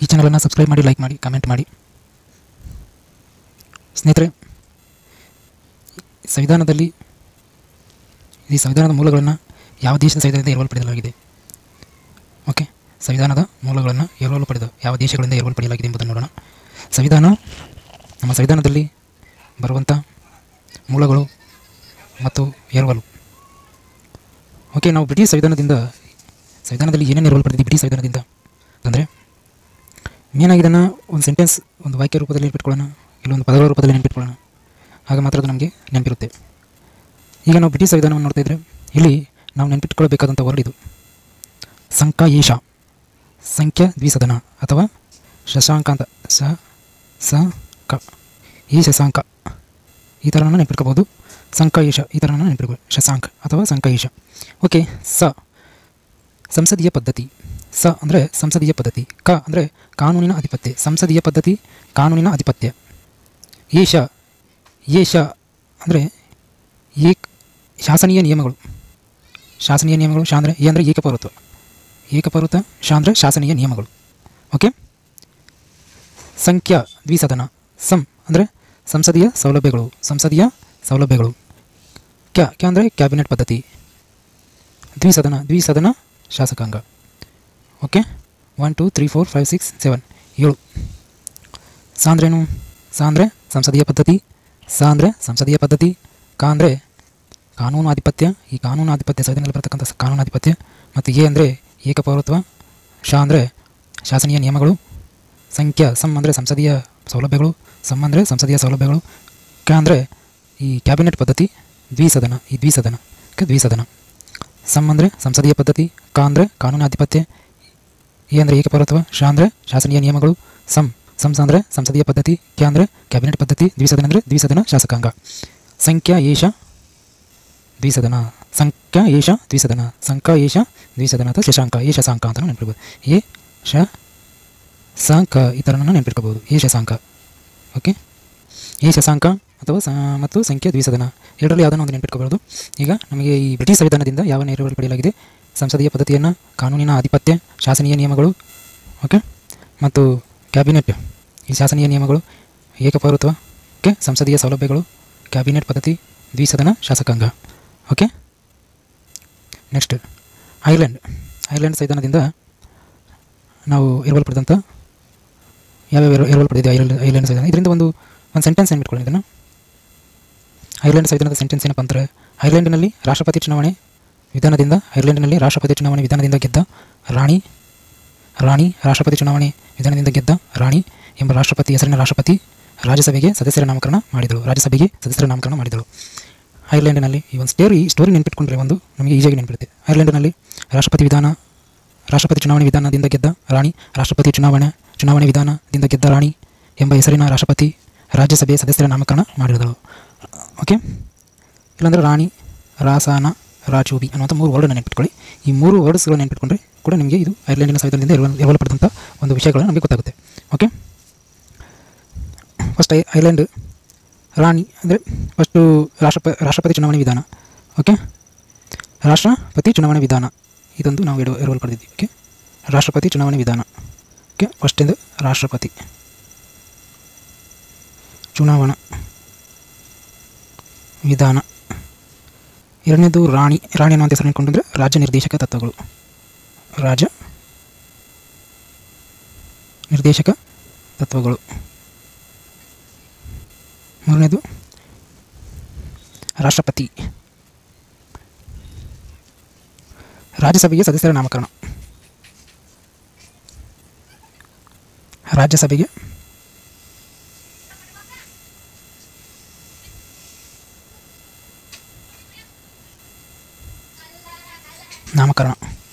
ಚಾನಲನ್ನು ಸಬ್ಸ್ಕ್ರೈಬ್ ಮಾಡಿ ಲೈಕ್ ಮಾಡಿ ಕಮೆಂಟ್ ಮಾಡಿ ಸ್ನೇಹಿತರೆ ಸಂವಿಧಾನದಲ್ಲಿ ಈ ಸಂವಿಧಾನದ ಮೂಲಗಳನ್ನು ಯಾವ ದೇಶದ ಸಂವಿಧಾನದಿಂದ ಎರವಲು ಪಡೆಯಲಾಗಿದೆ ಓಕೆ ಸಂವಿಧಾನದ ಮೂಲಗಳನ್ನು ಎರವಲು ಪಡೆದ ಯಾವ ದೇಶಗಳಿಂದ ಎರವಲು ಪಡೆಯಲಾಗಿದೆ ಎಂಬುದನ್ನು ನೋಡೋಣ ಸಂವಿಧಾನ ನಮ್ಮ ಸಂವಿಧಾನದಲ್ಲಿ ಬರುವಂಥ ಮೂಲಗಳು ಮತ್ತು ಎರವಲು ಓಕೆ ನಾವು ಬ್ರಿಟಿಷ್ ಸಂವಿಧಾನದಿಂದ ಸಂವಿಧಾನದಲ್ಲಿ ಏನೇನು ಎರವಲು ಪಡೆದಿದ್ದೀವಿ ಬ್ರಿಟಿಷ್ ಸಂವಿಧಾನದಿಂದ ಅಂದರೆ ಮೇನಾಗಿ ಇದನ್ನು ಒಂದು ಸೆಂಟೆನ್ಸ್ ಒಂದು ವಾಕ್ಯ ರೂಪದಲ್ಲಿ ನೆನಪಿಟ್ಕೊಳ್ಳೋಣ ಇಲ್ಲೊಂದು ಪದಗಳ ರೂಪದಲ್ಲಿ ನೆನಪಿಟ್ಕೊಳ್ಳೋಣ ಆಗ ಮಾತ್ರ ಅದು ನಮಗೆ ನೆನಪಿರುತ್ತೆ ಈಗ ನಾವು ಬ್ರಿಟಿಷ್ ಸಂವಿಧಾನವನ್ನು ನೋಡ್ತಾ ಇದ್ದರೆ ಇಲ್ಲಿ ನಾವು ನೆನಪಿಟ್ಕೊಳ್ಬೇಕಾದಂಥ ವರ್ಡ್ ಇದು ಸಂಕಾಯೇಶ ಸಂಖ್ಯಾ ದ್ವಿಸದನ ಅಥವಾ ಶಶಾಂಕ ಅಂತ ಸ ಸ ಕ ಈ ಶಶಾಂಕ ಈ ಥರನ ನೆನಪಿಟ್ಕೋಬೋದು ಸಂಕಾಯೇಶ ಈ ಥರನ ನೆನಪಿಟ್ಕೋಬೋದು ಶಶಾಂಕ್ ಅಥವಾ ಸಂಕಾಯೇಶ ಓಕೆ ಸ ಸಂಸದೀಯ ಪದ್ಧತಿ ಸ ಅಂದರೆ ಸಂಸದೀಯ ಪದ್ಧತಿ ಕ ಅಂದರೆ ಕಾನೂನಿನ ಅಧಿಪತ್ಯ ಸಂಸದೀಯ ಪದ್ಧತಿ ಕಾನೂನಿನ ಅಧಿಪತ್ಯ ಏಷ ಏಷ ಅಂದರೆ ಏಕ್ ಶಾಸನೀಯ ನಿಯಮಗಳು ಶಾಸನೀಯ ನಿಯಮಗಳು ಶಾ ಅಂದರೆ ಎ ಅಂದರೆ ಏಕಪೌರತ್ವ ಏಕಪೌರತ್ವ ಶಾ ಅಂದರೆ ಶಾಸನೀಯ ನಿಯಮಗಳು ಓಕೆ ಸಂಖ್ಯಾ ದ್ವಿಸದನ ಸಂ ಅಂದರೆ ಸಂಸದೀಯ ಸೌಲಭ್ಯಗಳು ಸಂಸದೀಯ ಸೌಲಭ್ಯಗಳು ಕ್ಯಾ ಕ್ಯಾ ಅಂದರೆ ಕ್ಯಾಬಿನೆಟ್ ಪದ್ಧತಿ ದ್ವಿಸದನ ದ್ವಿಸದನ ಶಾಸಕಾಂಗ okay one two three four five six seven ಏಳು ಸಾ ಅಂದ್ರೇನು ಸಾ ಅಂದರೆ ಸಂಸದೀಯ ಪದ್ಧತಿ ಸ ಅಂದರೆ ಸಂಸದೀಯ ಪದ್ಧತಿ ಕ ಅಂದರೆ ಕಾನೂನು ಆಧಿಪತ್ಯ ಈ ಕಾನೂನು ಆಧಿಪತ್ಯ ಸಂವಿಧಾನದಲ್ಲಿ ಬರ್ತಕ್ಕಂಥ ಸ- ಕಾನೂನು ಆಧಿಪತ್ಯ ಮತ್ತು ಎ ಅಂದರೆ ಏಕಪೌರತ್ವ ಶಾ ಅಂದರೆ ಶಾಸನೀಯ ನಿಯಮಗಳು ಸಂಖ್ಯಾ ಸಮ್ ಅಂದರೆ ಸಂಸದೀಯ ಸೌಲಭ್ಯಗಳು ಸಮ್ ಅಂದರೆ ಸಂಸದೀಯ ಸೌಲಭ್ಯಗಳು ಕ ಅಂದರೆ ಈ ಕ್ಯಾಬಿನೆಟ್ ಪದ್ಧತಿ ದ್ವಿಸದನ ಈ ದ್ವಿಸದನ ಕ ದ್ವಿಸದನ ಸಮ್ ಅಂದರೆ ಸಂಸದೀಯ ಪದ್ಧತಿ ಕ ಅಂದರೆ ಕಾನೂನು ಆಧಿಪತ್ಯ ಎ ಅಂದರೆ ಏಕಪೌರತ್ವ ಶಾ ಅಂದರೆ ಶಾಸನೀಯ ನಿಯಮಗಳು ಸಮ್ ಸಂಸ ಅಂದರೆ ಸಂಸದೀಯ ಪದ್ಧತಿ ಕ್ಯಾ ಅಂದರೆ ಕ್ಯಾಬಿನೆಟ್ ಪದ್ಧತಿ ದ್ವಿಸದನ ಅಂದರೆ ದ್ವಿಸದನ ಶಾಸಕಾಂಗ ಸಂಖ್ಯಾ ಏಷ ದ್ವಿಸದನ ಸಂಖ್ಯಾ ಏಷ ದ್ವಿಸದನ ಸಂಖ್ಯಾ ಏಷ ದ್ವಿಸದನ ಅಥವಾ ಶಶಾಂಕ ಏ ಶಶಾಂಕ ಅಂತ ನೆನಪಿಡ್ಬೋದು ಎ ಶ ಸಾಂಕ ಈ ಥರನ ನೆನಪಿಟ್ಕೋಬೋದು ಎ ಶಶಾಂಕ ಓಕೆ ಎ ಶಶಾಂಕ ಅಥವಾ ಸ ಮತ್ತು ಸಂಖ್ಯೆ ದ್ವಿಸದನ ಎರಡರಲ್ಲಿ ಯಾವುದನ್ನು ಒಂದು ನೆನಪಿಟ್ಕೋಬೋದು ಈಗ ನಮಗೆ ಈ ಬ್ರಿಟಿಷ್ ಸಂವಿಧಾನದಿಂದ ಯಾವ ನೆರವು ಪಡೆಯಲಾಗಿದೆ ಸಂಸದೀಯ ಪದ್ಧತಿಯನ್ನು ಕಾನೂನಿನ ಆಧಿಪತ್ಯ ಶಾಸನೀಯ ನಿಯಮಗಳು ಓಕೆ ಮತ್ತು ಕ್ಯಾಬಿನೆಟ್ ಈ ಶಾಸನೀಯ ನಿಯಮಗಳು ಏಕಪೌರತ್ವ ಓಕೆ ಸಂಸದೀಯ ಸೌಲಭ್ಯಗಳು ಕ್ಯಾಬಿನೆಟ್ ಪದ್ಧತಿ ದ್ವಿಸದನ ಶಾಸಕಾಂಗ ಓಕೆ ನೆಕ್ಸ್ಟ್ ಐರ್ಲೆಂಡ್ ಐರ್ಲೆಂಡ್ ಸಂವಿಧಾನದಿಂದ ನಾವು ಎರವಲು ಪಡೆದಂಥ ಯಾವ್ಯಾವ ಎರವ- ಎರವಲು ಪಡೆದಿದೆ ಐರ್ಲೆಂಡ್ ಐರ್ಲೆಂಡ್ ಸಂವಿಧಾನ ಇದರಿಂದ ಒಂದು ಒಂದು ಸೆಂಟೆನ್ಸ್ ನೆನ್ಬಿಟ್ಕೊಳ್ಳಿ ಇದನ್ನು ಐರ್ಲೆಂಡ್ ಸಂವಿಧಾನದ ಸೆಂಟೆನ್ಸ್ ಏನಪ್ಪ ಅಂದರೆ ಐರ್ಲೆಂಡ್ನಲ್ಲಿ ರಾಷ್ಟ್ರಪತಿ ಚುನಾವಣೆ ವಿಧಾನದಿಂದ ಐರ್ಲೆಂಡ್ನಲ್ಲಿ ರಾಷ್ಟ್ರಪತಿ ಚುನಾವಣೆ ವಿಧಾನದಿಂದ ಗೆದ್ದ ರಾಣಿ ರಾಣಿ ರಾಷ್ಟ್ರಪತಿ ಚುನಾವಣೆ ವಿಧಾನದಿಂದ ಗೆದ್ದ ರಾಣಿ ಎಂಬ ರಾಷ್ಟ್ರಪತಿ ಹೆಸರಿನ ರಾಷ್ಟ್ರಪತಿ ರಾಜ್ಯಸಭೆಗೆ ಸದಸ್ಯರ ನಾಮಕರಣ ಮಾಡಿದಳು ರಾಜ್ಯಸಭೆಗೆ ಸದಸ್ಯರ ನಾಮಕರಣ ಮಾಡಿದಳು ಐರ್ಲೆಂಡಿನಲ್ಲಿ ಈ ಒಂದು ಸ್ಟೋರಿ ಸ್ಟೋರಿ ನೆನ್ಪಿಟ್ಕೊಂಡ್ರೆ ಒಂದು ನಮಗೆ ಈಸಿಯಾಗಿ ನೆನಪಿರುತ್ತೆ ಐರ್ಲೆಂಡ್ನಲ್ಲಿ ರಾಷ್ಟ್ರಪತಿ ವಿಧಾನ ರಾಷ್ಟ್ರಪತಿ ಚುನಾವಣೆ ವಿಧಾನದಿಂದ ಗೆದ್ದ ರಾಣಿ ರಾಷ್ಟ್ರಪತಿ ಚುನಾವಣೆ ಚುನಾವಣೆ ವಿಧಾನದಿಂದ ಗೆದ್ದ ರಾಣಿ ಎಂಬ ಹೆಸರಿನ ರಾಷ್ಟ್ರಪತಿ ರಾಜ್ಯಸಭೆ ಸದಸ್ಯರ ನಾಮಕರಣ ಮಾಡಿದಳು ಓಕೆ ಇಲ್ಲಾಂದರೆ ರಾಣಿ ರಾಸಾನ ರಾಜೂಬಿ ಅನ್ನುವಂಥ ಮೂರು ವರ್ಡನ್ನು ನೆನ್ಪಿಟ್ಕೊಳ್ಳಿ ಈ ಮೂರು ವರ್ಡ್ಸ್ಗಳು ನೆನ್ಪಿಟ್ಕೊಂಡ್ರೆ ಕೂಡ ನಿಮಗೆ ಇದು ಐರ್ಲೆಂಡಿನ ಸಂವಿಧಾನದಿಂದ ಎರವಲು ಎರವಲು ಪಡೆದಂಥ ಒಂದು ವಿಷಯಗಳು ನಮಗೆ ಗೊತ್ತಾಗುತ್ತೆ ಓಕೆ ಫಸ್ಟ್ ಐ ಐಲ್ಯಾಂಡ್ ರಾಣಿ ಅಂದರೆ ಫಸ್ಟು ರಾಷ್ಟ್ರಪ ರಾಷ್ಟ್ರಪತಿ ಚುನಾವಣೆ ವಿಧಾನ ಓಕೆ ರಾಷ್ಟ್ರಪತಿ ಚುನಾವಣೆ ವಿಧಾನ ಇದೊಂದು ನಾವು ಎರಡು ಎರವಲು ಪಡೆದಿದ್ದೀವಿ ಓಕೆ ರಾಷ್ಟ್ರಪತಿ ಚುನಾವಣೆ ವಿಧಾನ ಓಕೆ ಫಸ್ಟಿಂದು ರಾಷ್ಟ್ರಪತಿ ಚುನಾವಣಾ ವಿಧಾನ ಎರಡನೇದು ರಾಣಿ ರಾಣಿ ಅನ್ನುವಂಥ ಹೆಸರು ಇಟ್ಕೊಂಡ್ರೆ ರಾಜ್ಯ ನಿರ್ದೇಶಕ ತತ್ವಗಳು ರಾಜ್ಯ ನಿರ್ದೇಶಕ ತತ್ವಗಳು ಮೂರನೇದು ರಾಷ್ಟ್ರಪತಿ ರಾಜ್ಯಸಭೆಗೆ ಸದಸ್ಯರ ನಾಮಕರಣ ರಾಜ್ಯಸಭೆಗೆ ನಾಮಕರಣ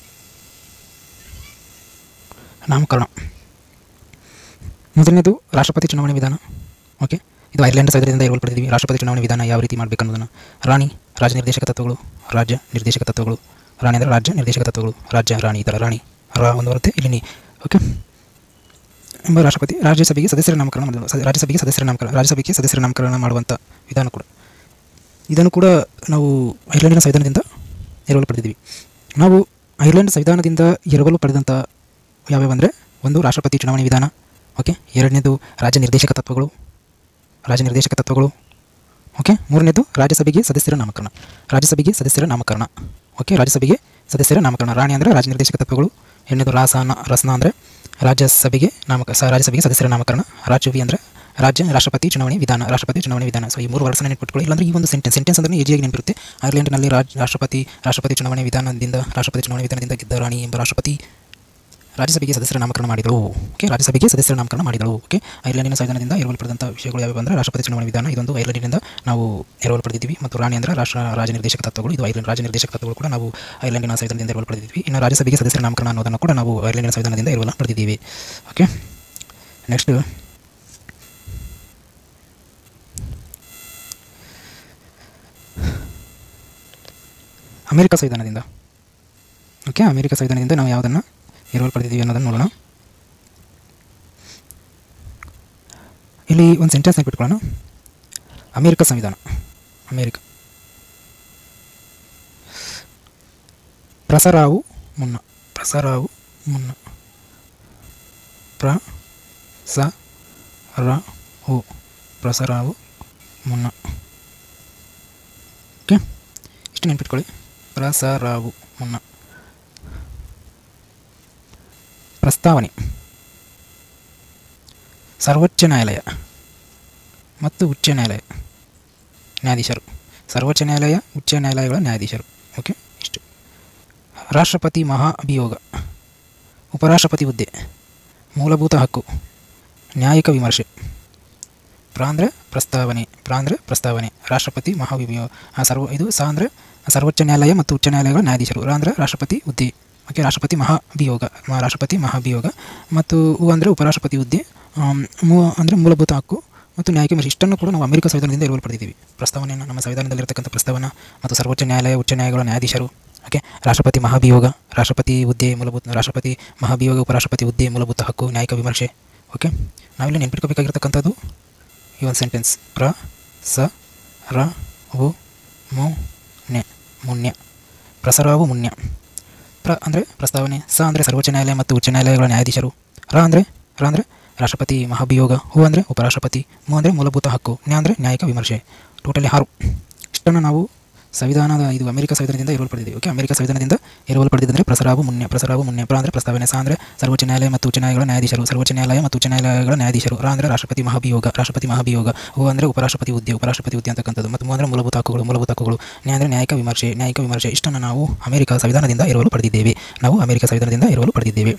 ನಾಮಕರಣ ಮೊದಲನೇದು ರಾಷ್ಟ್ರಪತಿ ಚುನಾವಣೆ ವಿಧಾನ ಓಕೆ ಇದು ಐರ್ಲೆಂಡ್ ಸಂವಿಧಾನದಿಂದ ಎರವಲು ಪಡೆದಿದ್ದೀವಿ ರಾಷ್ಟ್ರಪತಿ ಚುನಾವಣೆ ವಿಧಾನ ಯಾವ ರೀತಿ ಮಾಡಬೇಕು ಅನ್ನೋದನ್ನು ರಾಣಿ ರಾಜ್ಯ ನಿರ್ದೇಶಕ ತತ್ವಗಳು ರಾಜ್ಯ ನಿರ್ದೇಶಕ ತತ್ವಗಳು ರಾಣಿ ಅಂದರೆ ರಾಜ್ಯ ನಿರ್ದೇಶಕ ತತ್ವಗಳು ರಾಜ್ಯ ರಾಣಿ ಈ ಥರ ರಾಣಿ ರಾ ಒಂದು ಬರುತ್ತೆ ಇಲ್ಲಿ ನೀ ಓಕೆ ಎಂಬ ರಾಷ್ಟ್ರಪತಿ ರಾಜ್ಯಸಭೆಗೆ ಸದಸ್ಯರ ನಾಮಕರಣ ಮಾಡಿದರು ಸ- ರಾಜ್ಯಸಭೆಗೆ ಸದಸ್ಯರ ನಾಮಕರಣ ರಾಜ್ಯಸಭೆಗೆ ಸದಸ್ಯರ ನಾಮಕರಣ ಮಾಡುವಂಥ ವಿಧಾನ ಕೂಡ ಇದನ್ನು ಕೂಡ ನಾವು ಐರ್ಲೆಂಡಿನ ಸಂವಿಧಾನದಿಂದ ಎರವಲು ಪಡೆದಿದ್ದೀವಿ ನಾವು ಐರ್ಲೆಂಡ್ ಸಂವಿಧಾನದಿಂದ ಎರವಲು ಪಡೆದಂಥ ಯಾವ್ಯಾವ ಅಂದರೆ ಒಂದು ರಾಷ್ಟ್ರಪತಿ ಚುನಾವಣೆ ವಿಧಾನ ಓಕೆ ಎರಡನೇದು ರಾಜ್ಯ ನಿರ್ದೇಶಕ ತತ್ವಗಳು ರಾಜ್ಯ ನಿರ್ದೇಶಕ ತತ್ವಗಳು ಓಕೆ ಮೂರನೇದು ರಾಜ್ಯಸಭೆಗೆ ಸದಸ್ಯರ ನಾಮಕರಣ ರಾಜ್ಯಸಭೆಗೆ ಸದಸ್ಯರ ನಾಮಕರಣ ಓಕೆ ರಾಜ್ಯಸಭೆಗೆ ಸದಸ್ಯರ ನಾಮಕರಣ ರಾಣಿ ಅಂದರೆ ರಾಜ್ಯ ನಿರ್ದೇಶಕ ತತ್ವಗಳು ಎರಡನೇದು ರಾಸನ ರಸನ ಅಂದರೆ ರಾಜ್ಯಸಭೆಗೆ ನಾಮಕ ಸ ರಾಜ್ಯಸಭೆಗೆ ಸದಸ್ಯರ ನಾಮಕರಣ ರಾಜ್ಯವಿ ಅಂದರೆ ರಾಜ್ಯ ರಾಷ್ಟ್ರಪತಿ ಚುನಾವಣೆ ವಿಧಾನ ರಾಷ್ಟ್ರಪತಿ ಚುನಾವಣೆ ವಿಧಾನ ಸೊ ಈ ಮೂರು ವರ್ಷನ ನೆನ್ಪಿಟ್ಕೊಳ್ಳಿ ಇಲ್ಲಾಂದ್ರೆ ಈ ಒಂದು ಸೆಂಟೆನ್ಸ್ ಸೆಂಟೆನ್ಸ್ ಅಂದರೆ ಈಜಿಯಾಗಿ ನೆನಪಿರುತ್ತೆ ಐರ್ಲೆಂಡ್ನಲ್ಲಿ ರಾಜ್ ರಾಷ್ಟ್ರಪತಿ ರಾಷ್ಟ್ರಪತಿ ಚುನಾವಣೆ ವಿಧಾನದಿಂದ ರಾಷ್ಟ್ರಪತಿ ಚುನಾವಣೆ ವಿಧಾನದಿಂದ ಗೆದ್ದ ರಾಣಿ ಎಂಬ ರಾಷ್ಟ್ರಪತಿ ರಾಜ್ಯಸಭೆಗೆ ಸದಸ್ಯರ ನಾಮಕರಣ ಮಾಡಿದಳು ಓಕೆ ರಾಜ್ಯಸಭೆಗೆ ಸದಸ್ಯರ ನಾಮಕರಣ ಮಾಡಿದಳು ಓಕೆ ಐರ್ಲೆಂಡಿನ ಸಂವಿಧಾನದಿಂದ ಎರವಲು ಪಡೆದಂಥ ವಿಷಯಗಳು ಯಾವ್ಯಾವ ಅಂದರೆ ರಾಷ್ಟ್ರಪತಿ ಚುನಾವಣೆ ವಿಧಾನ ಇದೊಂದು ಐರ್ಲೆಂಡಿನಿಂದ ನಾವು ಎರವಲು ಪಡೆದಿದ್ದೀವಿ ಮತ್ತು ರಾಣಿ ಅಂದರೆ ರಾಷ್ಟ್ರ ರಾಜ್ಯ ನಿರ್ದೇಶಕ ತತ್ವಗಳು ಇದು ಐರ್ಲೆಂಡ್ ರಾಜ್ಯ ನಿರ್ದೇಶಕ ತತ್ವಗಳು ಕೂಡ ನಾವು ಐರ್ಲೆಂಡಿನ ಸಂವಿಧಾನದಿಂದ ಎರವಲು ಪಡೆದಿದ್ವಿ ಇನ್ನು ರಾಜ್ಯಸಭೆಗೆ ಸದಸ್ಯರ ನಾಮಕರಣ ಅನ್ನೋದನ್ನು ಕೂಡ ನಾವು ಐರ್ಲೆಂಡಿನ ಸಂವಿಧಾನದಿಂದ ಎರವಲು ಪಡೆದಿದ್ದೀವಿ ಓಕೆ ನೆಕ್ಸ್ಟ್ ಅಮೆರಿಕ ಸಂವಿಧಾನದಿಂದ ಓಕೆ ಅಮೆರಿಕ ಸಂವಿಧಾನದಿಂದ ನಾವು ಯಾವುದನ್ನು ಎರವಲು ಪಡೆದಿದ್ದೀವಿ ಅನ್ನೋದನ್ನು ನೋಡೋಣ ಇಲ್ಲಿ ಒಂದು ಸೆಂಟೆನ್ಸ್ ನೆನ್ಪಿಟ್ಕೊಳ್ಳೋಣ ಅಮೇರಿಕ ಸಂವಿಧಾನ ಅಮೇರಿಕ ಪ್ರಸರಾವು ಮುನ್ನ ಪ್ರಸರಾವು ಮುನ್ನ ಪ್ರ ಸ ರ ಹು ಪ್ರಸರಾವು ಮುನ್ನ ಓಕೆ ಇಷ್ಟು ನೆನ್ಪಿಟ್ಕೊಳ್ಳಿ ಪ್ರಸರಾವು ಮುನ್ನ ಪ್ರಸ್ತಾವನೆ ಸರ್ವೋಚ್ಚ ನ್ಯಾಯಾಲಯ ಮತ್ತು ಉಚ್ಚ ನ್ಯಾಯಾಲಯ ನ್ಯಾಯಾಧೀಶರು ಸರ್ವೋಚ್ಚ ನ್ಯಾಯಾಲಯ ಉಚ್ಚ ನ್ಯಾಯಾಲಯಗಳ ನ್ಯಾಯಾಧೀಶರು ಓಕೆ ಇಷ್ಟು ರಾಷ್ಟ್ರಪತಿ ಮಹಾ ಅಭಿಯೋಗ ಉಪರಾಷ್ಟ್ರಪತಿ ಹುದ್ದೆ ಮೂಲಭೂತ ಹಕ್ಕು ನ್ಯಾಯಿಕ ವಿಮರ್ಶೆ ಪ್ರ ಅಂದರೆ ಪ್ರಸ್ತಾವನೆ ಪ್ರ ಅಂದರೆ ಪ್ರಸ್ತಾವನೆ ರಾಷ್ಟ್ರಪತಿ ಮಹಾವಿಯೋಗ ಸರ್ವ ಇದು ಸ ಅಂದರೆ ಸರ್ವೋಚ್ಚ ನ್ಯಾಯಾಲಯ ಮತ್ತು ಉಚ್ಚ ನ್ಯಾಯಾಲಯಗಳ ನ್ಯಾಯಾಧೀಶರು ರ ಅಂದರೆ ರಾಷ್ಟ್ರಪತಿ ಹುದ್ದೆ ಓಕೆ ರಾಷ್ಟ್ರಪತಿ ಮಹಾಭಿಯೋಗ ಮ- ರಾಷ್ಟ್ರಪತಿ ಮಹಾಭಿಯೋಗ ಮತ್ತು ಉ ಅಂದರೆ ಉಪರಾಷ್ಟ್ರಪತಿ ಹುದ್ದೆ ಆಮ್, ಮೂ ಅಂದರೆ ಮೂಲಭೂತ ಹಕ್ಕು ಮತ್ತು ನ್ಯಾಯಿಕ ವಿಮರ್ಶೆ ಇಷ್ಟನ್ನು ಕೂಡ ನಾವು ಅಮೆರಿಕ ಸಂವಿಧಾನದಿಂದ ಎರವಲು ಪಡೆದಿದ್ದೀವಿ ಪ್ರಸ್ತಾವನೆಯನ್ನು ನಮ್ಮ ಸಂವಿಧಾನದಲ್ಲಿರತಕ್ಕಂಥ ಪ್ರಸ್ತಾವನ ಮತ್ತು ಸರ್ವೋಚ್ಚ ನ್ಯಾಯಾಲಯ ಉಚ್ಚ ನ್ಯಾಯಾಲಯಗಳ ನ್ಯಾಯಾಧೀಶರು ಓಕೆ ರಾಷ್ಟ್ರಪತಿ ಮಹಾಭಿಯೋಗ ರಾಷ್ಟ್ರಪತಿ ಹುದ್ದೆ ಮೂಲಭೂತ ರಾಷ್ಟ್ರಪತಿ ಮಹಾಭಿಯೋಗ ಉಪರಾಷ್ಟ್ರಪತಿ ಹುದ್ದೆ ಮೂಲಭೂತ ಹಕ್ಕು ನ್ಯಾಯಿಕ ವಿಮರ್ಶೆ ಓಕೆ ನಾವಿಲ್ಲಿ ನೆನ್ಪಿಟ್ಕೋಬೇಕಾಗಿರ್ತಕ್ಕಂಥದ್ದು ಈ ಒಂದು ಸೆಂಟೆನ್ಸ್ ಪ್ರ ಸ ರ ವು ಮು ನ್ಯ ಮುನ್ಯ ಪ್ರಸರಾವು ಮುನ್ಯ ಪ್ರ ಅಂದರೆ ಪ್ರಸ್ತಾವನೆ ಸ ಅಂದರೆ ಸರ್ವೋಚ್ಚ ನ್ಯಾಯಾಲಯ ಮತ್ತು ಉಚ್ಚ ನ್ಯಾಯಾಲಯಗಳ ನ್ಯಾಯಾಧೀಶರು ರ ಅಂದರೆ ರ ಅಂದರೆ ರಾಷ್ಟ್ರಪತಿ ಮಹಾಭಿಯೋಗ ಹೂ ಅಂದರೆ ಉಪರಾಷ್ಟ್ರಪತಿ ಮು ಅಂದರೆ ಮೂಲಭೂತ ಹಕ್ಕು ನ್ಯಾ ಅಂದರೆ ನ್ಯಾಯಿಕ ವಿಮರ್ಶೆ ಟೋಟಲಿ ಆರು ಇಷ್ಟನ್ನು ನಾವು ಸಂವಿಧಾನದ ಇದು ಅಮೆರಿಕ ಸಂವಿಧಾನದಿಂದ ಎರವಲು ಪಡೆದಿದ್ದೀವಿ ಓಕೆ ಅಮೆರಿಕ ಸಂವಿಧಾನದಿಂದ ಎರವಲು ಪಡೆದಿದ್ದರೆ ಪ್ರಸರಾವು ಮುನ್ಯ ಪ್ರಸರಾವು ಮುನ್ಯ ಪ್ರ ಅಂದರೆ ಪ್ರಸ್ತಾವನೆ ಸ ಅಂದರೆ ಸರ್ವೋಚ್ಚ ನ್ಯಾಯಾಲಯ ಮತ್ತು ಉಚ್ಚ ನ್ಯಾಯಾಲಯಗಳ ನ್ಯಾಯಾಧೀಶರು ಸರ್ವೋಚ್ಚ ನ್ಯಾಯಾಲಯ ಮತ್ತು ಉಚ್ಚ ನ್ಯಾಯಾಲಯಗಳ ನ್ಯಾಯಾಧೀಶರು ರ ಅಂದರೆ ರಾಷ್ಟ್ರಪತಿ ಮಹಾಭಿಯೋಗ ರಾಷ್ಟ್ರಪತಿ ಮಹಾಭಿಯೋಗ ಹೂ ಅಂದರೆ ಉಪರಾಷ್ಟ್ರಪತಿ ಹುದ್ದೆ ಉಪರಾಷ್ಟ್ರಪತಿ ಹುದ್ದೆ ಅಂತಕ್ಕಂಥದ್ದು ಮತ್ತು ಮು ಅಂದರೆ ಮೂಲಭೂತ ಹಕ್ಕುಗಳು ಮೂಲಭೂತ ಹಕ್ಕುಗಳು ನ್ಯಾಯ ಅಂದರೆ ನ್ಯಾಯಿಕ ವಿಮರ್ಶೆ ನ್ಯಾಯಿಕ ವಿಮರ್ಶೆ ಇಷ್ಟನ್ನು ನಾವು ಅಮೆರಿಕ ಸಂವಿಧಾನದಿಂದ ಎರವಲು ಪಡೆದಿದ್ದೇವೆ ನಾವು ಅಮೆರಿಕ ಸಂವಿಧಾನದಿಂದ ಎರವಲು ಪಡೆದಿದ್ದೇವೆ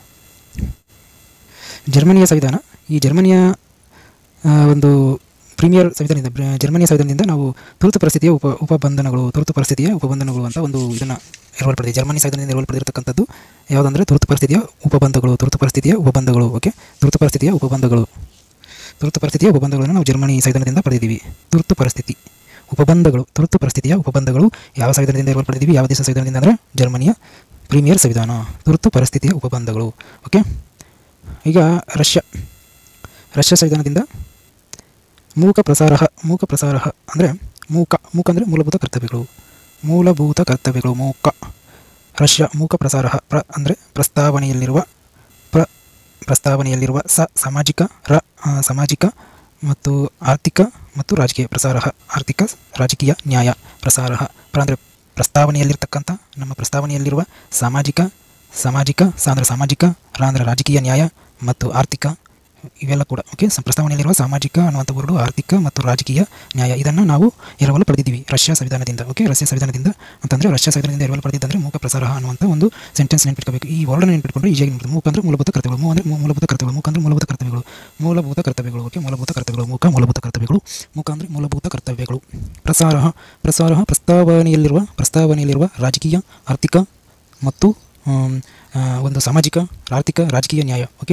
ಜರ್ಮನಿಯ ಸಂವಿಧಾನ ಈ ಜರ್ಮನಿಯ ಆ, ಒಂದು ಪ್ರೀಮಿಯರ್ ಸಂವಿಧಾನದಿಂದ ಬ್ರ- ಜರ್ಮನಿಯ ಸಂವಿಧಾನದಿಂದ ನಾವು ತುರ್ತು ಪರಿಸ್ಥಿತಿಯ ಉಪ ಉಪಬಂಧನಗಳು ತುರ್ತು ಪರಿಸ್ಥಿತಿಯ ಉಪಬಂಧನಗಳು ಅಂತ ಒಂದು ಇದನ್ನು ಎರವಲು ಪಡೆದಿದೆ ಜರ್ಮನಿ ಸಂವಿಧಾನದಿಂದ ಎರವಲು ಪಡೆದಿರತಕ್ಕಂಥದ್ದು ಯಾವುದಂದರೆ ತುರ್ತು ಪರಿಸ್ಥಿತಿಯ ಉಪಬಂಧಗಳು ತುರ್ತು ಪರಿಸ್ಥಿತಿಯ ಉಪಬಂಧಗಳು ಓಕೆ ತುರ್ತು ಪರಿಸ್ಥಿತಿಯ ಉಪಬಂಧಗಳು ತುರ್ತು ಪರಿಸ್ಥಿತಿಯ ಉಪಬಂಧಗಳನ್ನು ನಾವು ಜರ್ಮನಿ ಸಂವಿಧಾನದಿಂದ ಪಡೆದಿದ್ದೀವಿ ತುರ್ತು ಪರಿಸ್ಥಿತಿ ಉಪಬಂಧಗಳು ತುರ್ತು ಪರಿಸ್ಥಿತಿಯ ಉಪಬಂಧಗಳು ಯಾವ ಸಂವಿಧಾನದಿಂದ ಎರವಲು ಪಡೆದಿದ್ದೀವಿ ಯಾವ ದೇಶ ಸಂವಿಧಾನದಿಂದ ಅಂದರೆ ಜರ್ಮನಿಯ ಪ್ರೀಮಿಯರ್ ಸಂವಿಧಾನ ತುರ್ತು ಪರಿಸ್ಥಿತಿಯ ಉಪಬಂಧಗಳು ಓಕೆ ಈಗ ರಷ್ಯಾ ರಷ್ಯಾ ಸಂವಿಧಾನದಿಂದ ಮೂಕ ಪ್ರಸಾರ ಮೂಕ ಪ್ರಸಾರ ಅಂದರೆ ಮೂಕ ಮೂಕ ಅಂದರೆ ಮೂಲಭೂತ ಕರ್ತವ್ಯಗಳು ಮೂಲಭೂತ ಕರ್ತವ್ಯಗಳು ಮೂಕ ರಷ್ಯಾ ಮೂಕ ಪ್ರಸಾರ ಪ್ರ ಅಂದರೆ ಪ್ರಸ್ತಾವನೆಯಲ್ಲಿರುವ ಪ್ರ ಪ್ರಸ್ತಾವನೆಯಲ್ಲಿರುವ ಸ ಸಾಮಾಜಿಕ ರ ಆ, ಸಾಮಾಜಿಕ ಮತ್ತು ಆರ್ಥಿಕ ಮತ್ತು ರಾಜಕೀಯ ಪ್ರಸಾರ ಆರ್ಥಿಕ ರಾಜಕೀಯ ನ್ಯಾಯ ಪ್ರಸಾರ ಪ್ರ ಅಂದರೆ ಪ್ರಸ್ತಾವನೆಯಲ್ಲಿರ್ತಕ್ಕಂಥ ನಮ್ಮ ಪ್ರಸ್ತಾವನೆಯಲ್ಲಿರುವ ಸಾಮಾಜಿಕ ಸಾಮಾಜಿಕ ಸ ಅಂದರೆ ಸಾಮಾಜಿಕ ರ ಅಂದರೆ ರಾಜಕೀಯ ನ್ಯಾಯ ಮತ್ತು ಆರ್ಥಿಕ ಇವೆಲ್ಲ ಕೂಡ ಓಕೆ ಸ- ಪ್ರಸ್ತಾವನೆಯಲ್ಲಿರುವ ಸಾಮಾಜಿಕ ಅನ್ನುವಂಥ ವರ್ಡು ಆರ್ಥಿಕ ಮತ್ತು ರಾಜಕೀಯ ನ್ಯಾಯ ಇದನ್ನು ನಾವು ಎರವಲು ಪಡೆದಿದ್ದೀವಿ ರಷ್ಯಾ ಸಂವಿಧಾನದಿಂದ ಓಕೆ ರಷ್ಯಾ ಸಂವಿಧಾನದಿಂದ ಅಂತಂದರೆ ರಷ್ಯಾ ಸಂವಿಧಾನದಿಂದ ಎರವಲು ಪಡೆದಿದ್ದಂದರೆ ಮೂಕ ಪ್ರಸಾರ ಅನ್ನುವಂಥ ಒಂದು ಸೆಂಟೆನ್ಸ್ ನೆನ್ಪಿಟ್ಕೋಬೇಕು ಈ ವರ್ಡನ್ನು ನೆನ್ಪಿಟ್ಕೊಂಡ್ರೆ ಈಜಿಯಾಗಿ ನೆನ್ಪಿಟ್ಟು ಮೂಕ ಅಂದರೆ ಮೂಲಭೂತ ಕರ್ತವ್ಯಗಳು ಮೂ ಅಂದರೆ ಮೂ- ಮೂಲಭೂತ ಕರ್ತವ್ಯಗಳು ಮೂಕ ಅಂದರೆ ಮೂಲಭೂತ ಕರ್ತವ್ಯಗಳು ಮೂಲಭೂತ ಕರ್ತವ್ಯಗಳು ಓಕೆ ಮೂಲಭೂತ ಕರ್ತವ್ಯಗಳು ಮೂಕ ಮೂಲಭೂತ ಕರ್ತವ್ಯಗಳು ಮೂಕ ಅಂದರೆ ಮೂಲಭೂತ ಕರ್ತವ್ಯಗಳು ಪ್ರಸಾರ ಪ್ರಸಾರ ಪ್ರಸ್ತಾವನೆಯಲ್ಲಿರುವ ಪ್ರಸ್ತಾವನೆಯಲ್ಲಿರುವ ರಾಜಕೀಯ ಆರ್ಥಿಕ ಮತ್ತು ಆಮ್, ಆ, ಒಂದು ಸಾಮಾಜಿಕ ಆರ್ಥಿಕ ರಾಜಕೀಯ ನ್ಯಾಯ ಓಕೆ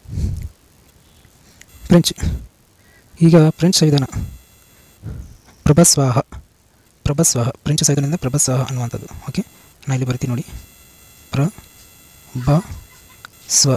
ಫ್ರೆಂಚ್ ಈಗ ಫ್ರೆಂಚ್ ಸಂವಿಧಾನ ಪ್ರಭಸ್ವಾಹ ಪ್ರಭಸ್ವಾಹ ಫ್ರೆಂಚ್ ಸಂವಿಧಾನದಿಂದ ಪ್ರಭಸ್ವಾಹ ಅನ್ನುವಂಥದ್ದು ಓಕೆ ನಾನು ಇಲ್ಲಿ ಬರ್ತೀನಿ ನೋಡಿ ಪ್ರ ಬ ಸ್ವ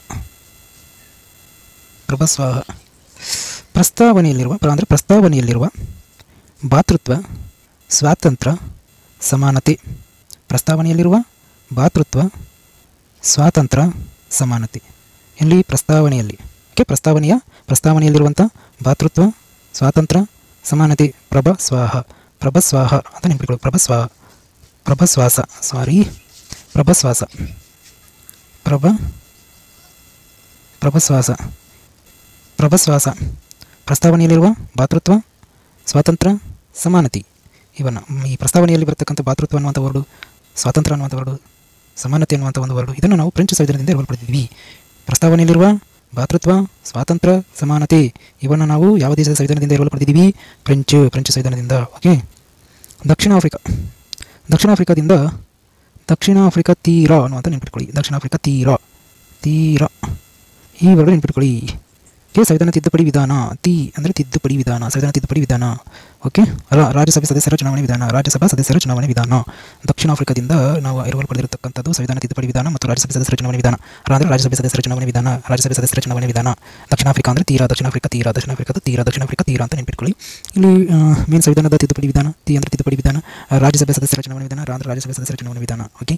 ಪ್ರಭಸ್ವಾಹ ಪ್ರಸ್ತಾವನೆಯಲ್ಲಿರುವ ಪ್ರ ಅಂದರೆ ಪ್ರಸ್ತಾವನೆಯಲ್ಲಿರುವ ಭಾತೃತ್ವ ಸ್ವಾತಂತ್ರ್ಯ ಸಮಾನತೆ ಪ್ರಸ್ತಾವನೆಯಲ್ಲಿರುವ ಭಾತೃತ್ವ ಸ್ವಾತಂತ್ರ್ಯ ಸಮಾನತೆ ಎಲ್ಲಿ ಪ್ರಸ್ತಾವನೆಯಲ್ಲಿ ಓಕೆ ಪ್ರಸ್ತಾವನೆಯ ಪ್ರಸ್ತಾವನೆಯಲ್ಲಿರುವಂಥ ಭಾತೃತ್ವ ಸ್ವಾತಂತ್ರ್ಯ ಸಮಾನತೆ ಪ್ರಭಸ್ವಾಹ ಪ್ರಭಸ್ವಾಹ ಅಂತ ನೆನಪಿಟ್ಕೊಳ್ಳಿ ಪ್ರಭಸ್ವಾಹ ಪ್ರಭಸ್ವಾಸ ಸಾರಿ ಪ್ರಭಸ್ವಾಸ ಪ್ರಭ ಪ್ರಭಸ್ವಾಸ ಪ್ರಭಸ್ವಾಸ ಪ್ರಸ್ತಾವನೆಯಲ್ಲಿರುವ ಭಾತೃತ್ವ ಸ್ವಾತಂತ್ರ್ಯ ಸಮಾನತೆ ಇವನ್ನ ಮ್, ಈ ಪ್ರಸ್ತಾವನೆಯಲ್ಲಿ ಬರ್ತಕ್ಕಂಥ ಭಾತೃತ್ವ ಅನ್ನುವಂಥ ವರ್ಡು ಸ್ವಾತಂತ್ರ್ಯ ಅನ್ನುವಂಥ ವರ್ಡು ಸಮಾನತೆ ಅನ್ನುವಂಥ ಒಂದು ವರ್ಡು ಇದನ್ನು ನಾವು ಫ್ರೆಂಚ್ ಸಂವಿಧಾನದಿಂದ ಇರುವಲ್ಪಡಿದ್ದೀವಿ ಪ್ರಸ್ತಾವನೆಯಲ್ಲಿರುವ ಭಾತೃತ್ವ ಸ್ವಾತಂತ್ರ್ಯ ಸಮಾನತೆ ಇವನ್ನು ನಾವು ಯಾವ ದೇಶದ ಸಂವಿಧಾನದಿಂದ ಇರುವಲ್ಪಡಿದ್ದೀವಿ ಫ್ರೆಂಚ್ ಫ್ರೆಂಚ್ ಸಂವಿಧಾನದಿಂದ ಓಕೆ ದಕ್ಷಿಣ ಆಫ್ರಿಕಾ ದಕ್ಷಿಣ ಆಫ್ರಿಕಾದಿಂದ ದಕ್ಷಿಣ ಆಫ್ರಿಕಾ ತೀರ ಅನ್ನುವಂಥ ನೆನ್ಪಿಟ್ಕೊಳ್ಳಿ ದಕ್ಷಿಣ ಆಫ್ರಿಕಾ ತೀರ ತೀರ ಈ ವರ್ಡ್ ನೆನ್ಪಿಟ್ಕೊಳ್ಳಿ ಕೆ ಸಂವಿಧಾನ ತಿದ್ದುಪಡಿ ವಿಧಾನ ತಿ ಅಂದರೆ ತಿದ್ದುಪಡಿ ವಿಧಾನ ಸಂವಿಧಾನ ತಿದ್ದುಪಡಿ ವಿಧಾನ ಓಕೆ ರಾ- ರಾಜ್ಯಸಭೆ ಸದಸ್ಯರ ಚುನಾವಣೆ ವಿಧಾನ ರಾಜ್ಯಸಭಾ ಸದಸ್ಯರ ಚುನಾವಣೆ ವಿಧಾನ ದಕ್ಷಿಣ ಆಫ್ರಿಕಾದಿಂದ ನಾವು ಇರುವಲ್ ಪಡೆದಿರತಕ್ಕಂಥದ್ದು ಸಂವಿಧಾನ ತಿದ್ದುಪಡಿ ವಿಧಾನ ಮತ್ತು ರಾಜ್ಯಸಭೆ ಸದಸ್ಯರ ಚುನಾವಣೆ ವಿಧಾನ ರಾ ಅಂದರೆ ರಾಜ್ಯಸಭೆ ಸದಸ್ಯರ ಚುನಾವಣೆ ವಿಧಾನ ರಾಜ್ಯಸಭೆ ಸದಸ್ಯರ ಚುನಾವಣೆ ವಿಧಾನ ದಕ್ಷಿಣ ಆಫ್ರಿಕಾ ಅಂದರೆ ತೀರ ದಕ್ಷಿಣ ಆಫ್ರಿಕಾ ತೀರ ದಕ್ಷಿಣ ಆಫ್ರಿಕಾದ ತೀರ ದಕ್ಷಿಣ ಆಫ್ರಿಕಾ ತೀರ ಅಂತ ನೆನ್ಪಿಟ್ಕೊಳ್ಳಿ ಇಲ್ಲಿ ಮೇನ್ ಸಂವಿಧಾನದ ತಿದ್ದುಪಡಿ ವಿಧಾನ ತಿ ಅಂದರೆ ತಿದ್ದುಪಡಿ ವಿಧಾನ ಆ, ರಾಜ್ಯಸಭೆ ಸದಸ್ಯರ ಚುನಾವಣೆ ವಿಧಾನ ರಾ ಅಂದರೆ ರಾಜ್ಯಸಭೆ ಸದಸ್ಯರ ಚುನಾವಣೆ ವಿಧಾನ ಓಕೆ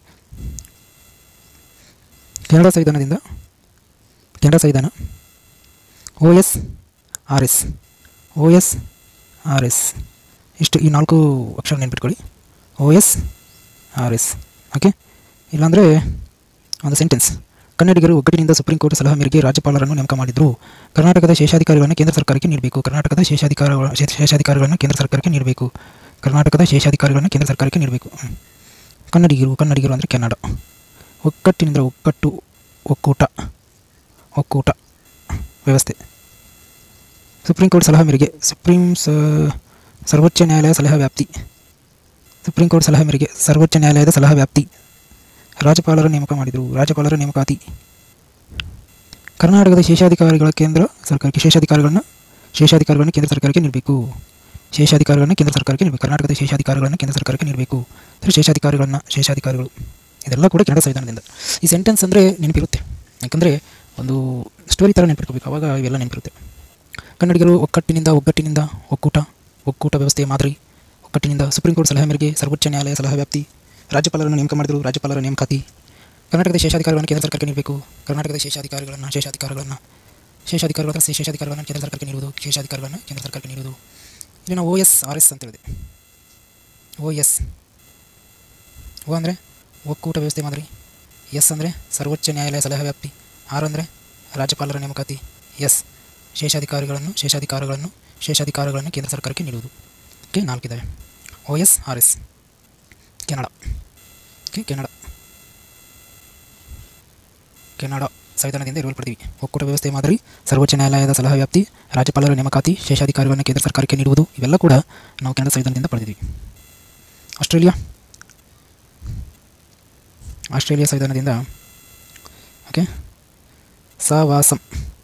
ಕೆನಡಾ ಸಂವಿಧಾನದಿಂದ ಕೆನಡಾ ಸಂವಿಧಾನ O S R S O S R S ಇಷ್ಟು ಈ ನಾಲ್ಕು ಅಕ್ಷರ ನೆನ್ಪಿಟ್ಕೊಳ್ಳಿ O S R S okay ಇಲ್ಲಾಂದರೆ ಒಂದು ಸೆಂಟೆನ್ಸ್ ಕನ್ನಡಿಗರು ಒಗ್ಗಟ್ಟಿನಿಂದ ಸುಪ್ರೀಂ ಕೋರ್ಟ್ ಸಲಹೆ ಮೇರೆಗೆ ರಾಜ್ಯಪಾಲರನ್ನು ನೇಮಕ ಮಾಡಿದ್ರು ಕರ್ನಾಟಕದ ಶೇಷಾಧಿಕಾರಿಗಳನ್ನು ಕೇಂದ್ರ ಸರ್ಕಾರಕ್ಕೆ ನೀಡಬೇಕು ಕರ್ನಾಟಕದ ಶೇಷಾಧಿಕಾರ ಶೇ- ಶೇಷಾಧಿಕಾರಿಗಳನ್ನು ಕೇಂದ್ರ ಸರ್ಕಾರಕ್ಕೆ ನೀಡಬೇಕು ಕರ್ನಾಟಕದ ಶೇಷಾಧಿಕಾರಿಗಳನ್ನು ಕೇಂದ್ರ ಸರ್ಕಾರಕ್ಕೆ ನೀಡಬೇಕು ಹ್ಮ್. ಕನ್ನಡಿಗರು ಕನ್ನಡಿಗರು ಅಂದರೆ ಕೆನಡಾ ಒಗ್ಗಟ್ಟಿನಿಂದ ಒಗ್ಗಟ್ಟು ಒಕ್ಕೂಟ ಒಕ್ಕೂಟ ವ್ಯವಸ್ಥೆ ಸುಪ್ರೀಂ ಕೋರ್ಟ್ ಸಲಹೆ ಮೇರೆಗೆ ಸುಪ್ರೀಂ ಸ ಸರ್ವೋಚ್ಚ ನ್ಯಾಯಾಲಯ ಸಲಹೆ ವ್ಯಾಪ್ತಿ ಸುಪ್ರೀಂ ಕೋರ್ಟ್ ಸಲಹೆ ಮೇರೆಗೆ ಸರ್ವೋಚ್ಚ ನ್ಯಾಯಾಲಯದ ಸಲಹೆ ವ್ಯಾಪ್ತಿ ರಾಜ್ಯಪಾಲರ ನೇಮಕ ಮಾಡಿದರು ರಾಜ್ಯಪಾಲರ ನೇಮಕಾತಿ ಕರ್ನಾಟಕದ ಶೇಷಾಧಿಕಾರಿಗಳ ಕೇಂದ್ರ ಸರ್ಕಾರಕ್ಕೆ ಶೇಷಾಧಿಕಾರಿಗಳನ್ನ ಶೇಷಾಧಿಕಾರಿಗಳನ್ನು ಕೇಂದ್ರ ಸರ್ಕಾರಕ್ಕೆ ನೀಡಬೇಕು ಶೇಷಾಧಿಕಾರಿಗಳನ್ನು ಕೇಂದ್ರ ಸರ್ಕಾರಕ್ಕೆ ನೀಡಬೇಕು ಕರ್ನಾಟಕದ ಶೇಷಾಧಿಕಾರಿಗಳನ್ನು ಕೇಂದ್ರ ಸರ್ಕಾರಕ್ಕೆ ನೀಡಬೇಕು ಅಂದರೆ ಶೇಷಾಧಿಕಾರಿಗಳನ್ನ ಶೇಷಾಧಿಕಾರಿಗಳು ಇದೆಲ್ಲ ಕೂಡ ಕನ್ನಡ ಸಂವಿಧಾನದಿಂದ ಈ ಸೆಂಟೆನ್ಸ್ ಅಂದರೆ ನೆನಪಿರುತ್ತೆ ಯಾಕಂದರೆ ಒಂದು ಸ್ಟೋರಿ ಥರ ನೆನಪಿಟ್ಕೋಬೇಕು ಅವಾಗ ಇವೆಲ್ಲ ನೆನಪಿರುತ್ತೆ ಕನ್ನಡಿಗರು ಒಕ್ಕಟ್ಟಿನಿಂದ ಒಗ್ಗಟ್ಟಿನಿಂದ ಒಕ್ಕೂಟ ಒಕ್ಕೂಟ ವ್ಯವಸ್ಥೆಯ ಮಾದರಿ ಒಕ್ಕಟ್ಟಿನಿಂದ ಸುಪ್ರೀಂ ಕೋರ್ಟ್ ಸಲಹೆ ಮೇರೆಗೆ ಸರ್ವೋಚ್ಚ ನ್ಯಾಯಾಲಯ ಸಲಹೆ ವ್ಯಾಪ್ತಿ ರಾಜ್ಯಪಾಲರನ್ನು ನೇಮಕ ಮಾಡಿದರು ರಾಜ್ಯಪಾಲರ ನೇಮಕಾತಿ ಕರ್ನಾಟಕದ ಶೇಷಾಧಿಕಾರಿಗಳನ್ನು ಕೇಂದ್ರ ಸರ್ಕಾರಕ್ಕೆ ನೀಡಬೇಕು ಕರ್ನಾಟಕದ ಶೇಷಾಧಿಕಾರಿಗಳನ್ನು ಶೇಷಾಧಿಕಾರಿಗಳನ್ನು ಶೇಷಾಧಿಕಾರಿಗಳ ಶೇಷಾಧಿಕಾರಿಗಳನ್ನು ಕೇಂದ್ರ ಸರ್ಕಾರಕ್ಕೆ ನೀಡುವುದು ಶೇಷಾಧಿಕಾರಿಗಳನ್ನು ಕೇಂದ್ರ ಸರ್ಕಾರಕ್ಕೆ ನೀಡುವುದು ಇಲ್ಲಿ ನಾವು ಓ ಎಸ್ ಆರ್ ಎಸ್ ಅಂತ ಹೇಳಿದೆ ಓ ಎಸ್ ಓ ಅಂದರೆ ಒಕ್ಕೂಟ ವ್ಯವಸ್ಥೆ ಮಾದರಿ ಎಸ್ ಅಂದರೆ ಸರ್ವೋಚ್ಚ ನ್ಯಾಯಾಲಯ ಸಲಹೆ ವ್ಯಾಪ್ತಿ ಆರ್ ಅಂದರೆ ರಾಜ್ಯಪಾಲರ ನೇಮಕಾತಿ ಎಸ್ ಶೇಷಾಧಿಕಾರಿಗಳನ್ನು ಶೇಷಾಧಿಕಾರಗಳನ್ನು ಶೇಷಾಧಿಕಾರಗಳನ್ನು ಕೇಂದ್ರ ಸರ್ಕಾರಕ್ಕೆ ನೀಡುವುದು ಓಕೆ ನಾಲ್ಕಿದ್ದಾವೆ O S R S Canada okay Canada Canada ಸಂವಿಧಾನದಿಂದ ಇರುವಲ್ಪಡ್ತೀವಿ ಒಕ್ಕೂಟ ವ್ಯವಸ್ಥೆ ಮಾದರಿ ಸರ್ವೋಚ್ಚ ನ್ಯಾಯಾಲಯದ ಸಲಹಾ ವ್ಯಾಪ್ತಿ ರಾಜ್ಯಪಾಲರ ನೇಮಕಾತಿ ಶೇಷಾಧಿಕಾರಿಗಳನ್ನು ಕೇಂದ್ರ ಸರ್ಕಾರಕ್ಕೆ ನೀಡುವುದು ಇವೆಲ್ಲ ಕೂಡ ನಾವು ಕೆನಡಾ ಸಂವಿಧಾನದಿಂದ ಪಡೆದಿದ್ದೀವಿ ಆಸ್ಟ್ರೇಲಿಯಾ ಆಸ್ಟ್ರೇಲಿಯಾ ಸಂವಿಧಾನದಿಂದ ಓಕೆ ಸವಾಸಂ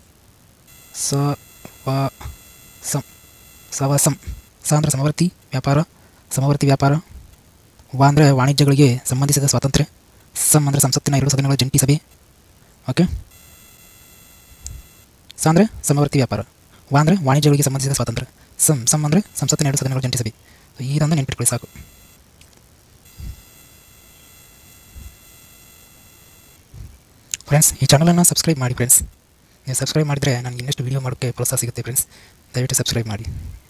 ಸವಾಸಂ ಸವಾಸಂ ಸ ಅಂದರೆ ಸಮವರ್ತಿ ವ್ಯಾಪಾರ ಸಮವರ್ತಿ ವ್ಯಾಪಾರ ವಾ ಅಂದರೆ ವಾಣಿಜ್ಯಗಳಿಗೆ ಸಂಬಂಧಿಸಿದ ಸ್ವಾತಂತ್ರ್ಯ ಸಮ್ ಅಂದರೆ ಸಂಸತ್ತಿನ ಎರಡು ಸದನಗಳ ಜಂಟಿ ಸಭೆ ಓಕೆ ಸ ಅಂದರೆ ಸಮವರ್ತಿ ವ್ಯಾಪಾರ ವಾ ಅಂದರೆ ವಾಣಿಜ್ಯಗಳಿಗೆ ಸಂಬಂಧಿಸಿದ ಸ್ವಾತಂತ್ರ್ಯ ಸಮ್ ಸಮ್ ಅಂದರೆ ಸಂಸತ್ತಿನ ಎರಡು ಸದನಗಳ ಜಂಟಿ ಸಭೆ ಸೊ ಇದೊಂದು ನೆನ್ಪಿಟ್ಕೊಳ್ಳಿ ಸಾಕು ಫ್ರೆಂಡ್ಸ್ ಈ ಚಾನಲನ್ನು ಸಬ್ಸ್ಕ್ರೈಬ್ ಮಾಡಿ ಫ್ರೆಂಡ್ಸ್ ನೀವು ಸಬ್ಸ್ಕ್ರೈಬ್ ಮಾಡಿದರೆ ನನಗೆ ಇನ್ನಷ್ಟು ವೀಡಿಯೋ ಮಾಡೋಕ್ಕೆ ಪ್ರೋತ್ಸಾಹ ಸಿಗುತ್ತೆ ಫ್ರೆಂಡ್ಸ್ ದಯವಿಟ್ಟು ಸಬ್ಸ್ಕ್ರೈಬ್ ಮಾಡಿ